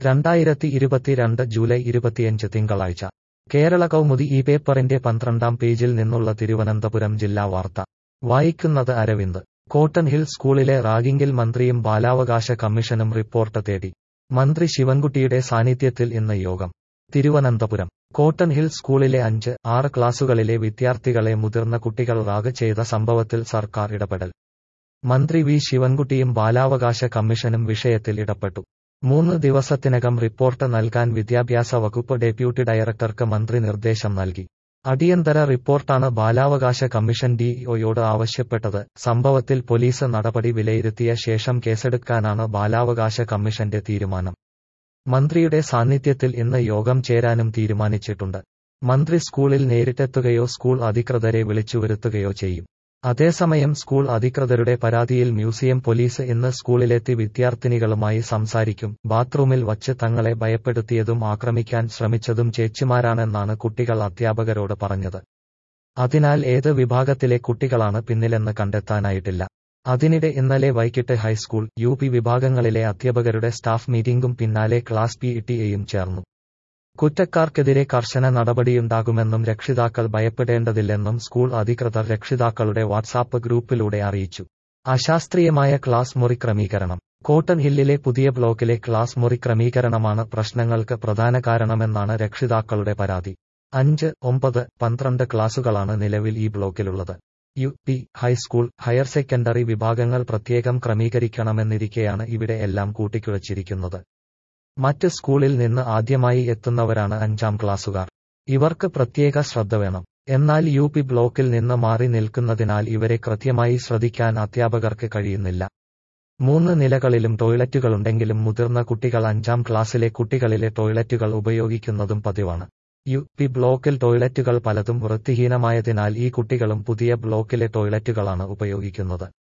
രണ്ടായിരത്തി ഇരുപത്തിരണ്ട് ജൂലൈ ഇരുപത്തിയഞ്ച് തിങ്കളാഴ്ച കേരള കൗമുദി ഈ പേപ്പറിന്റെ പന്ത്രണ്ടാം പേജിൽ നിന്നുള്ള തിരുവനന്തപുരം ജില്ലാ വാർത്ത വായിക്കുന്നത് അരവിന്ദ് കോട്ടൺ ഹിൽ സ്കൂളിലെ റാഗിംഗിൽ മന്ത്രിയും ബാലാവകാശ കമ്മീഷനും റിപ്പോർട്ട് തേടി മന്ത്രി ശിവൻകുട്ടിയുടെ സാന്നിധ്യത്തിൽ ഇന്ന് യോഗം തിരുവനന്തപുരം കോട്ടൺ ഹിൽ സ്കൂളിലെ അഞ്ച് ആറ് ക്ലാസുകളിലെ വിദ്യാർത്ഥികളെ മുതിർന്ന കുട്ടികൾ റാഗ് ചെയ്ത സംഭവത്തിൽ സർക്കാർ ഇടപെടൽ മന്ത്രി വി ശിവൻകുട്ടിയും ബാലാവകാശ കമ്മീഷനും വിഷയത്തിൽ ഇടപെട്ടു മൂന്ന് ദിവസത്തിനകം റിപ്പോർട്ട് നൽകാൻ വിദ്യാഭ്യാസ വകുപ്പ് ഡെപ്യൂട്ടി ഡയറക്ടർക്ക് മന്ത്രി നിർദ്ദേശം നൽകി അടിയന്തര റിപ്പോർട്ടാണ് ബാലാവകാശ കമ്മീഷൻ ഡിഇഒയോട് ആവശ്യപ്പെട്ടത് സംഭവത്തിൽ പോലീസ് നടപടി വിലയിരുത്തിയ ശേഷം കേസെടുക്കാനാണ് ബാലാവകാശ കമ്മീഷന്റെ തീരുമാനം മന്ത്രിയുടെ സാന്നിധ്യത്തിൽ ഇന്ന് യോഗം ചേരാനും തീരുമാനിച്ചിട്ടുണ്ട് മന്ത്രി സ്കൂളിൽ നേരിട്ടെത്തുകയോ സ്കൂൾ അധികൃതരെ വിളിച്ചുവരുത്തുകയോ ചെയ്യും അതേസമയം സ്കൂൾ അധികൃതരുടെ പരാതിയിൽ മ്യൂസിയം പോലീസ് ഇന്ന് സ്കൂളിലെത്തി വിദ്യാർത്ഥിനികളുമായി സംസാരിക്കും ബാത്റൂമിൽ വച്ച് തങ്ങളെ ഭയപ്പെടുത്തിയതും ആക്രമിക്കാൻ ശ്രമിച്ചതും ചേച്ചിമാരാണെന്നാണ് കുട്ടികൾ അധ്യാപകരോട് പറഞ്ഞത് അതിനാൽ ഏത് വിഭാഗത്തിലെ കുട്ടികളാണ് പിന്നിലെന്ന് കണ്ടെത്താനായിട്ടില്ല അതിനിടെ ഇന്നലെ വൈകിട്ട് ഹൈസ്കൂൾ യു പി വിഭാഗങ്ങളിലെ അധ്യാപകരുടെ സ്റ്റാഫ് മീറ്റിംഗും പിന്നാലെ ക്ലാസ് പി ഇട്ടിയെയും ചേർന്നു കുറ്റക്കാർക്കെതിരെ കർശന നടപടിയുണ്ടാകുമെന്നും രക്ഷിതാക്കൾ ഭയപ്പെടേണ്ടതില്ലെന്നും സ്കൂൾ അധികൃതർ രക്ഷിതാക്കളുടെ വാട്സാപ്പ് ഗ്രൂപ്പിലൂടെ അറിയിച്ചു അശാസ്ത്രീയമായ ക്ലാസ് മുറി ക്രമീകരണം കോട്ടൺ ഹില്ലിലെ പുതിയ ബ്ലോക്കിലെ ക്ലാസ് മുറി ക്രമീകരണമാണ് പ്രശ്നങ്ങൾക്ക് പ്രധാന കാരണമെന്നാണ് രക്ഷിതാക്കളുടെ പരാതി അഞ്ച് ഒമ്പത് പന്ത്രണ്ട് ക്ലാസുകളാണ് നിലവിൽ ഈ ബ്ലോക്കിലുള്ളത് U P high school higher secondary വിഭാഗങ്ങൾ പ്രത്യേകം ക്രമീകരിക്കണമെന്നിരിക്കെയാണ് ഇവിടെ എല്ലാം കൂട്ടിക്കുഴച്ചിരിക്കുന്നത് മറ്റ് സ്കൂളിൽ നിന്ന് ആദ്യമായി എത്തുന്നവരാണ് അഞ്ചാം ക്ലാസുകാർ ഇവർക്ക് പ്രത്യേക ശ്രദ്ധ വേണം എന്നാൽ യു പി ബ്ലോക്കിൽ നിന്ന് മാറി നിൽക്കുന്നതിനാൽ ഇവരെ കൃത്യമായി ശ്രദ്ധിക്കാൻ അധ്യാപകർക്ക് കഴിയുന്നില്ല മൂന്ന് നിലകളിലും ടോയ്ലറ്റുകളുണ്ടെങ്കിലും മുതിർന്ന കുട്ടികൾ അഞ്ചാം ക്ലാസ്സിലെ കുട്ടികളിലെ ടോയ്ലറ്റുകൾ ഉപയോഗിക്കുന്നതും പതിവാണ് യു പി ബ്ലോക്കിൽ ടോയ്ലറ്റുകൾ പലതും വൃത്തിഹീനമായതിനാൽ ഈ കുട്ടികളും പുതിയ ബ്ലോക്കിലെ ടോയ്ലറ്റുകളാണ് ഉപയോഗിക്കുന്നത്